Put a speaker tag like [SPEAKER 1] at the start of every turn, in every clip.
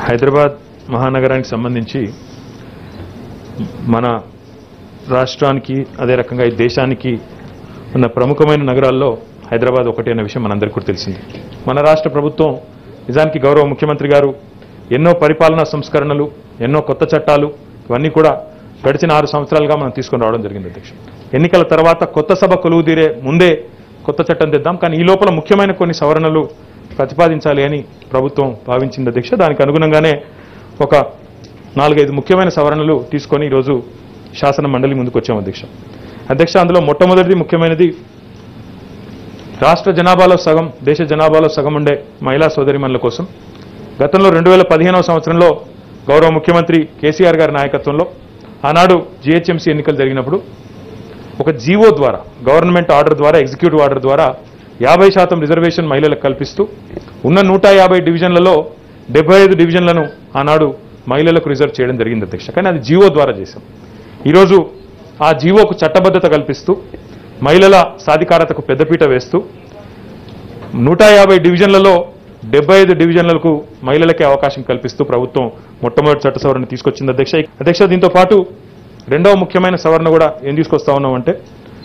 [SPEAKER 1] హైదరాబాద్ మహానగరానికి సంబంధించి మన రాష్ట్రానికి అదే రకంగా ఈ దేశానికి ఉన్న ప్రముఖమైన నగరాల్లో హైదరాబాద్ ఒకటి అనే విషయం మనందరికీ కూడా తెలిసింది మన రాష్ట్ర ప్రభుత్వం నిజానికి గౌరవ ముఖ్యమంత్రి గారు ఎన్నో పరిపాలనా సంస్కరణలు ఎన్నో కొత్త చట్టాలు ఇవన్నీ కూడా గడిచిన ఆరు సంవత్సరాలుగా మనం తీసుకొని రావడం జరిగింది అధ్యక్ష ఎన్నికల తర్వాత కొత్త సభ కొలువు తీరే ముందే కొత్త చట్టం తెద్దాం కానీ ఈ లోపల ముఖ్యమైన కొన్ని సవరణలు ప్రతిపాదించాలి అని ప్రభుత్వం భావించింది అధ్యక్ష దానికి అనుగుణంగానే ఒక నాలుగైదు ముఖ్యమైన సవరణలు తీసుకొని ఈరోజు శాసన మండలి ముందుకు వచ్చాం అధ్యక్ష అధ్యక్ష అందులో మొట్టమొదటిది ముఖ్యమైనది రాష్ట్ర జనాభాలో సగం దేశ జనాభాలో సగం ఉండే మహిళా సోదరిమణుల కోసం గతంలో రెండు వేల పదిహేనవ సంవత్సరంలో గౌరవ ముఖ్యమంత్రి కేసీఆర్ గారి నాయకత్వంలో ఆనాడు జిహెచ్ఎంసీ ఎన్నికలు జరిగినప్పుడు ఒక జీవో ద్వారా గవర్నమెంట్ ఆర్డర్ ద్వారా ఎగ్జిక్యూటివ్ ఆర్డర్ ద్వారా యాభై శాతం రిజర్వేషన్ మహిళలకు కల్పిస్తూ ఉన్న నూట యాభై డివిజన్లలో డెబ్బై ఐదు డివిజన్లను ఆనాడు మహిళలకు రిజర్వ్ చేయడం జరిగింది అధ్యక్ష కానీ అది జీవో ద్వారా చేశాం ఈరోజు ఆ జీవోకు చట్టబద్ధత కల్పిస్తూ మహిళల సాధికారతకు పెద్దపీట వేస్తూ నూట యాభై డివిజన్లలో డెబ్బై ఐదు డివిజన్లకు మహిళలకే అవకాశం కల్పిస్తూ ప్రభుత్వం మొట్టమొదటి చట్ట సవరణ తీసుకొచ్చింది అధ్యక్ష అధ్యక్ష దీంతో పాటు రెండవ ముఖ్యమైన సవరణ కూడా ఏం తీసుకొస్తా ఉన్నామంటే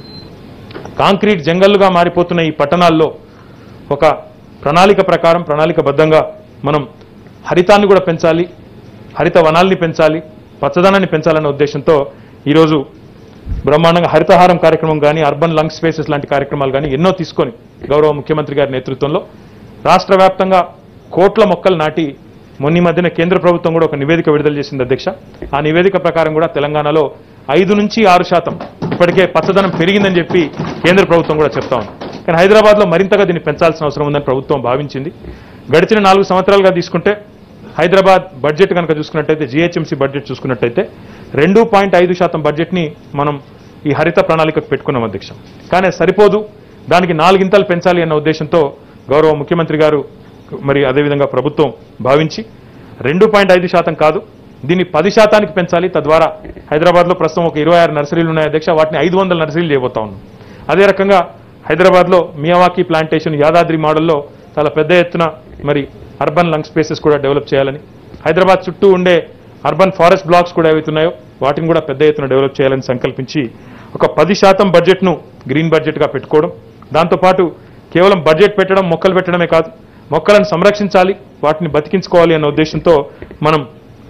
[SPEAKER 1] కాంక్రీట్ జంగల్లుగా మారిపోతున్న ఈ పట్టణాల్లో ఒక ప్రణాళిక ప్రకారం ప్రణాళికబద్ధంగా మనం హరితాన్ని కూడా పెంచాలి హరిత వనాల్ని పెంచాలి పచ్చదనాన్ని పెంచాలనే ఉద్దేశంతో ఈరోజు బ్రహ్మాండంగా హరితహారం కార్యక్రమం కానీ అర్బన్ లంగ్ స్పేసెస్ లాంటి కార్యక్రమాలు కానీ ఎన్నో తీసుకొని గౌరవ ముఖ్యమంత్రి గారి నేతృత్వంలో రాష్ట్ర వ్యాప్తంగా కోట్ల మొక్కలు నాటి మొన్న ఈ మధ్యన కేంద్ర ప్రభుత్వం కూడా ఒక నివేదిక విడుదల చేసింది అధ్యక్ష ఆ నివేదిక ప్రకారం కూడా తెలంగాణలో ఐదు నుంచి ఆరు శాతం ఇప్పటికే పచ్చదనం పెరిగిందని చెప్పి కేంద్ర ప్రభుత్వం కూడా చెప్తా ఉంది కానీ హైదరాబాద్లో మరింతగా దీన్ని పెంచాల్సిన అవసరం ఉందని ప్రభుత్వం భావించింది గడిచిన నాలుగు సంవత్సరాలుగా తీసుకుంటే హైదరాబాద్ బడ్జెట్ కనుక చూసుకున్నట్టయితే జిహెచ్ఎంసీ బడ్జెట్ చూసుకున్నట్టయితే రెండు పాయింట్ ఐదు శాతం బడ్జెట్ని మనం ఈ హరిత ప్రణాళికకు పెట్టుకున్నాం అధ్యక్ష కానీ అది సరిపోదు దానికి నాలుగింతలు పెంచాలి అన్న ఉద్దేశంతో గౌరవ ముఖ్యమంత్రి గారు మరి అదేవిధంగా ప్రభుత్వం భావించి రెండు పాయింట్ ఐదు శాతం కాదు దీన్ని పది శాతానికి పెంచాలి తద్వారా హైదరాబాద్లో ప్రస్తుతం ఒక ఇరవై ఆరు నర్సరీలు ఉన్నాయి అధ్యక్ష వాటిని ఐదు వందల నర్సరీలు చేయబోతా ఉన్నాం అదే రకంగా హైదరాబాద్లో మియావాకీ ప్లాంటేషన్ యాదాద్రి మోడల్లో చాలా పెద్ద ఎత్తున మరి అర్బన్ లంగ్ స్పేసెస్ కూడా డెవలప్ చేయాలని హైదరాబాద్ చుట్టూ ఉండే అర్బన్ ఫారెస్ట్ బ్లాక్స్ కూడా ఏవైతున్నాయో వాటిని కూడా పెద్ద ఎత్తున డెవలప్ చేయాలని సంకల్పించి ఒక పది శాతం బడ్జెట్ను గ్రీన్ బడ్జెట్గా పెట్టుకోవడం దాంతోపాటు కేవలం బడ్జెట్ పెట్టడం మొక్కలు పెట్టడమే కాదు మొక్కలను సంరక్షించాలి వాటిని బతికించుకోవాలి అన్న ఉద్దేశంతో మనం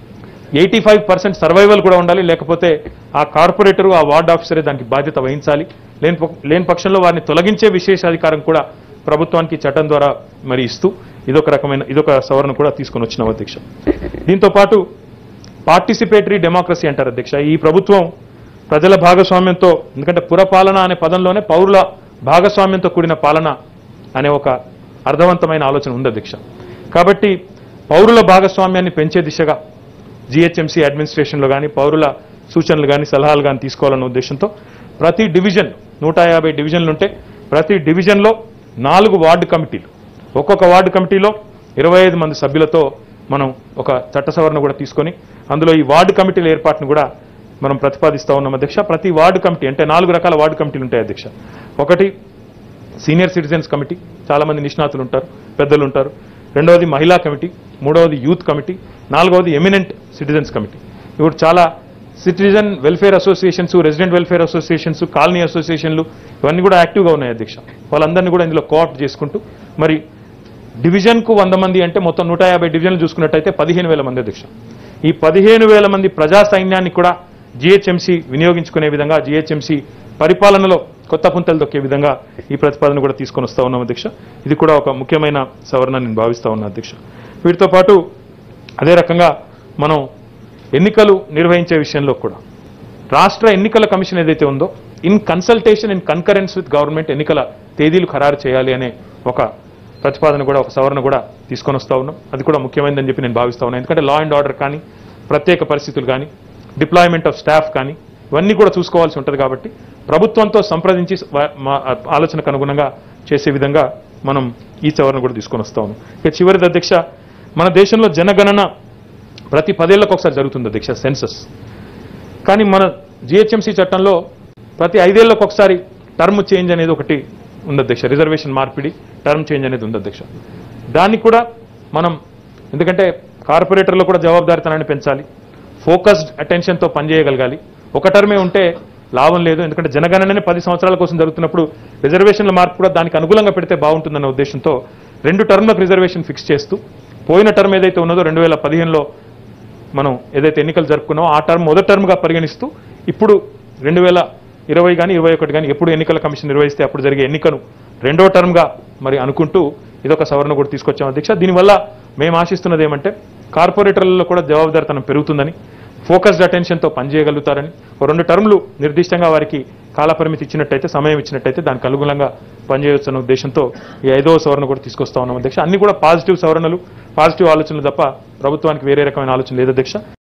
[SPEAKER 1] ఎయిటీ ఫైవ్ పర్సెంట్ సర్వైవల్ కూడా ఉండాలి లేకపోతే ఆ కార్పొరేటరు ఆ వార్డ్ ఆఫీసరే దానికి బాధ్యత వహించాలి లేని ప- లేని పక్షంలో వారిని తొలగించే విశేషాధికారం కూడా ప్రభుత్వానికి చట్టం ద్వారా మరి ఇస్తూ ఇదొక రకమైన ఇదొక సవరణ కూడా తీసుకొని వచ్చినాం అధ్యక్ష దీంతో పాటు పార్టిసిపేటరీ డెమోక్రసీ అంటారు అధ్యక్ష ఈ ప్రభుత్వం ప్రజల భాగస్వామ్యంతో ఎందుకంటే పురపాలన అనే పదంలోనే పౌరుల భాగస్వామ్యంతో కూడిన పాలన అనే ఒక అర్థవంతమైన ఆలోచన ఉంది అధ్యక్ష కాబట్టి పౌరుల భాగస్వామ్యాన్ని పెంచే దిశగా జిహెచ్ఎంసీ అడ్మినిస్ట్రేషన్లో కానీ పౌరుల సూచనలు కానీ సలహాలు కానీ తీసుకోవాలన్న ఉద్దేశంతో ప్రతి డివిజన్ నూట యాభై డివిజన్లు ఉంటే ప్రతి డివిజన్లో నాలుగు వార్డు కమిటీలు ఒక్కొక్క వార్డు కమిటీలో ఇరవై ఐదు మంది సభ్యులతో మనం ఒక చట్ట సవరణ కూడా తీసుకొని అందులో ఈ వార్డు కమిటీల ఏర్పాటును కూడా మనం ప్రతిపాదిస్తా ఉన్నాం అధ్యక్ష ప్రతి వార్డు కమిటీ అంటే నాలుగు రకాల వార్డు కమిటీలు ఉంటాయి అధ్యక్ష ఒకటి సీనియర్ సిటిజన్స్ కమిటీ చాలా మంది నిష్ణాతులు ఉంటారు పెద్దలు ఉంటారు రెండవది మహిళా కమిటీ మూడవది యూత్ కమిటీ నాలుగవది ఎమినెంట్ సిటిజన్స్ కమిటీ ఇప్పుడు చాలా citizen welfare associations resident welfare associations colony అసోసియేషన్లు ఇవన్నీ కూడా యాక్టివ్గా ఉన్నాయి అధ్యక్ష వాళ్ళందరినీ కూడా ఇందులో కోఆప్ట్ చేసుకుంటూ మరి డివిజన్కు వంద మంది అంటే మొత్తం నూట యాభై డివిజన్లు చూసుకున్నట్టయితే పదిహేను వేల మంది అధ్యక్ష ఈ పదిహేను వేల మంది ప్రజా సైన్యాన్ని కూడా జిహెచ్ఎంసీ వినియోగించుకునే విధంగా జిహెచ్ఎంసీ పరిపాలనలో కొత్త పుంతలు దొక్కే విధంగా ఈ ప్రతిపాదన కూడా తీసుకొని వస్తా ఉన్నాం అధ్యక్ష ఇది కూడా ఒక ముఖ్యమైన సవరణ నేను భావిస్తా ఉన్నా అధ్యక్ష వీటితో పాటు అదే రకంగా మనం ఎన్నికలు నిర్వహించే విషయంలో కూడా రాష్ట్ర ఎన్నికల కమిషన్ ఏదైతే ఉందో in consultation in concurrence with government ఎన్నికల తేదీలు ఖరారు చేయాలి అనే ఒక ప్రతిపాదన కూడా ఒక సవరణ కూడా తీసుకొని వస్తా ఉన్నాం అది కూడా ముఖ్యమైనదని చెప్పి నేను భావిస్తా ఉన్నాను ఎందుకంటే లా అండ్ ఆర్డర్ కానీ ప్రత్యేక పరిస్థితులు కానీ డిప్లాయ్మెంట్ ఆఫ్ స్టాఫ్ కానీ ఇవన్నీ కూడా చూసుకోవాల్సి ఉంటుంది కాబట్టి ప్రభుత్వంతో సంప్రదించి వా- మా ఆలోచనకు అనుగుణంగా చేసే విధంగా మనం ఈ సవరణ కూడా తీసుకొని వస్తా ఉన్నాం ఇక చివరిది అధ్యక్ష మన దేశంలో జనగణన ప్రతి పదేళ్లకు ఒకసారి జరుగుతుంది అధ్యక్ష సెన్సస్ కానీ మన జిహెచ్ఎంసీ చట్టంలో ప్రతి ఐదేళ్లకు ఒకసారి టర్మ్ చేంజ్ అనేది ఒకటి ఉంది అధ్యక్ష రిజర్వేషన్ మార్పిడి టర్మ్ చేంజ్ అనేది ఉంది అధ్యక్ష దాన్ని కూడా మనం ఎందుకంటే కార్పొరేటర్లు కూడా జవాబుదారితనాన్ని పెంచాలి ఫోకస్డ్ అటెన్షన్తో పనిచేయగలగాలి ఒక టర్మే ఉంటే లాభం లేదు ఎందుకంటే జనగణననే పది సంవత్సరాల కోసం జరుగుతున్నప్పుడు రిజర్వేషన్ల మార్పు కూడా దానికి అనుకూలంగా పెడితే బాగుంటుందన్న ఉద్దేశంతో రెండు టర్మ్లకు రిజర్వేషన్ ఫిక్స్ చేస్తూ పోయిన టర్మ్ ఏదైతే ఉన్నదో రెండు వేల పదిహేనులో మనం ఏదైతే ఎన్నికలు జరుపుకున్నామో ఆ టర్మ్ మొదటి టర్మ్గా పరిగణిస్తూ ఇప్పుడు రెండు వేల ఇరవై కానీ ఇరవై ఒకటి కానీ ఎప్పుడు ఎన్నికల కమిషన్ నిర్వహిస్తే అప్పుడు జరిగే ఎన్నికను రెండో టర్మ్గా మరి అనుకుంటూ ఇదొక సవరణ కూడా తీసుకొచ్చాం అధ్యక్ష దీనివల్ల మేము ఆశిస్తున్నది ఏమంటే కార్పొరేటర్లలో కూడా జవాబుదారితనం పెరుగుతుందని ఫోకస్డ్ అటెన్షన్తో పనిచేయగలుగుతారని ఓ రెండు టర్మ్లు నిర్దిష్టంగా వారికి కాలపరిమితి ఇచ్చినట్టయితే సమయం ఇచ్చినట్టయితే దానికి అనుగుణంగా పనిచేయవచ్చన్న ఉద్దేశంతో ఈ ఐదవ సవరణ కూడా తీసుకొస్తా ఉన్నాం అధ్యక్ష అన్ని కూడా పాజిటివ్ సవరణలు పాజిటివ్ ఆలోచనలు తప్ప ప్రభుత్వానికి వేరే రకమైన ఆలోచన లేదు అధ్యక్ష